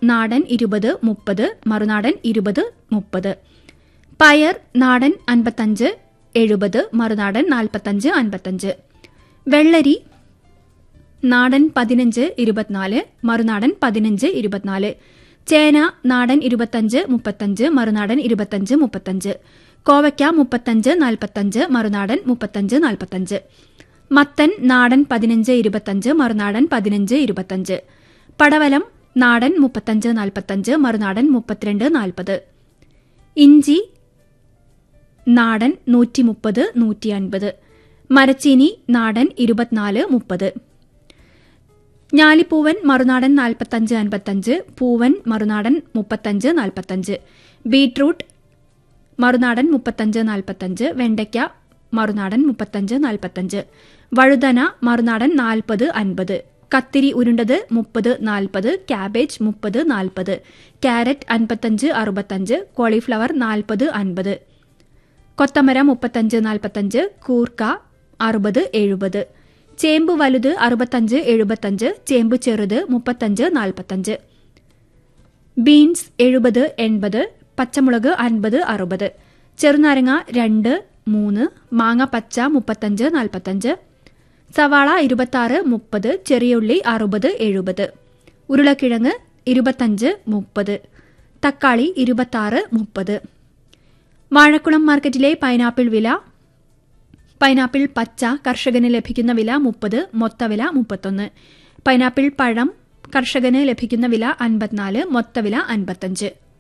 നാടൻ ഇരുപത് മുപ്പത് മറുനാടൻ ഇരുപത് മുപ്പത് പയർ നാടൻ അൻപത്തഞ്ച് എഴുപത് മറുനാടൻ നാൽപ്പത്തഞ്ച് അൻപത്തഞ്ച് വെള്ളരി നാടൻ പതിനഞ്ച് ഇരുപത്തിനാല് മറുനാടൻ പതിനഞ്ച് ഇരുപത്തിനാല് ചേന നാടൻ ഇരുപത്തഞ്ച് മുപ്പത്തഞ്ച് മറുനാടൻ ഇരുപത്തഞ്ച് മുപ്പത്തഞ്ച് കോവയ്ക്ക മുപ്പത്തഞ്ച് നാൽപ്പത്തഞ്ച് മറുനാടൻ മുപ്പത്തഞ്ച് നാൽപ്പത്തഞ്ച് മത്തൻ നാടൻ പതിനഞ്ച് ഇരുപത്തഞ്ച് മറുനാടൻ പതിനഞ്ച് ഇരുപത്തഞ്ച് പടവലം നാടൻ മുപ്പത്തഞ്ച് നാൽപ്പത്തഞ്ച് മറുനാടൻ മുപ്പത്തിരണ്ട് നാൽപ്പത് ഇഞ്ചി നാടൻ നൂറ്റി മുപ്പത് നൂറ്റി അൻപത് മരച്ചീനി നാടൻ ഇരുപത്തിനാല് മുപ്പത് ഞാലിപ്പൂവൻ മറുനാടൻ നാൽപ്പത്തഞ്ച് അൻപത്തഞ്ച് പൂവൻ മറുനാടൻ മുപ്പത്തഞ്ച് നാൽപ്പത്തഞ്ച് ബീട്രൂട്ട് മറുനാടൻ മുപ്പത്തഞ്ച് നാൽപ്പത്തഞ്ച് വെണ്ടയ്ക്ക മറുനാടൻ മുപ്പത്തഞ്ച് നാൽപ്പത്തഞ്ച് വഴുതന മറുനാടൻ നാൽപ്പത് അൻപത് കത്തിരി ഉരുണ്ടത് മുപ്പത് നാൽപ്പത് ക്യാബേജ് മുപ്പത് നാൽപ്പത് ക്യാരറ്റ് അൻപത്തഞ്ച് അറുപത്തഞ്ച് കോളിഫ്ലവർ നാൽപ്പത് അൻപത് കൊത്തമര മുപ്പത്തഞ്ച് നാൽപ്പത്തഞ്ച് കൂർക്ക അറുപത് എഴുപത് ചേമ്പ് വലുത് അറുപത്തഞ്ച് എഴുപത്തഞ്ച് ചേമ്പ് ചെറുത് മുപ്പത്തഞ്ച് നാൽപ്പത്തഞ്ച് ബീൻസ് എഴുപത് എൺപത് പച്ചമുളക് അൻപത് അറുപത് ചെറുനാരങ്ങ രണ്ട് മൂന്ന് മാങ്ങ പച്ച മുപ്പത്തഞ്ച് നാൽപ്പത്തഞ്ച് സവാള ഇരുപത്താറ് മുപ്പത് ചെറിയുള്ളി അറുപത് എഴുപത് ഉരുളക്കിഴങ്ങ് ഇരുപത്തഞ്ച് മുപ്പത് തക്കാളി ഇരുപത്താറ് മുപ്പത് വാഴക്കുളം മാർക്കറ്റിലെ പൈനാപ്പിൾ വില പൈനാപ്പിൾ പച്ച കർഷകന് ലഭിക്കുന്ന വില മുപ്പത് മൊത്തവില മുപ്പത്തൊന്ന് പൈനാപ്പിൾ പഴം കർഷകന് ലഭിക്കുന്ന വില അൻപത്തിനാല് മൊത്തവില അൻപത്തഞ്ച്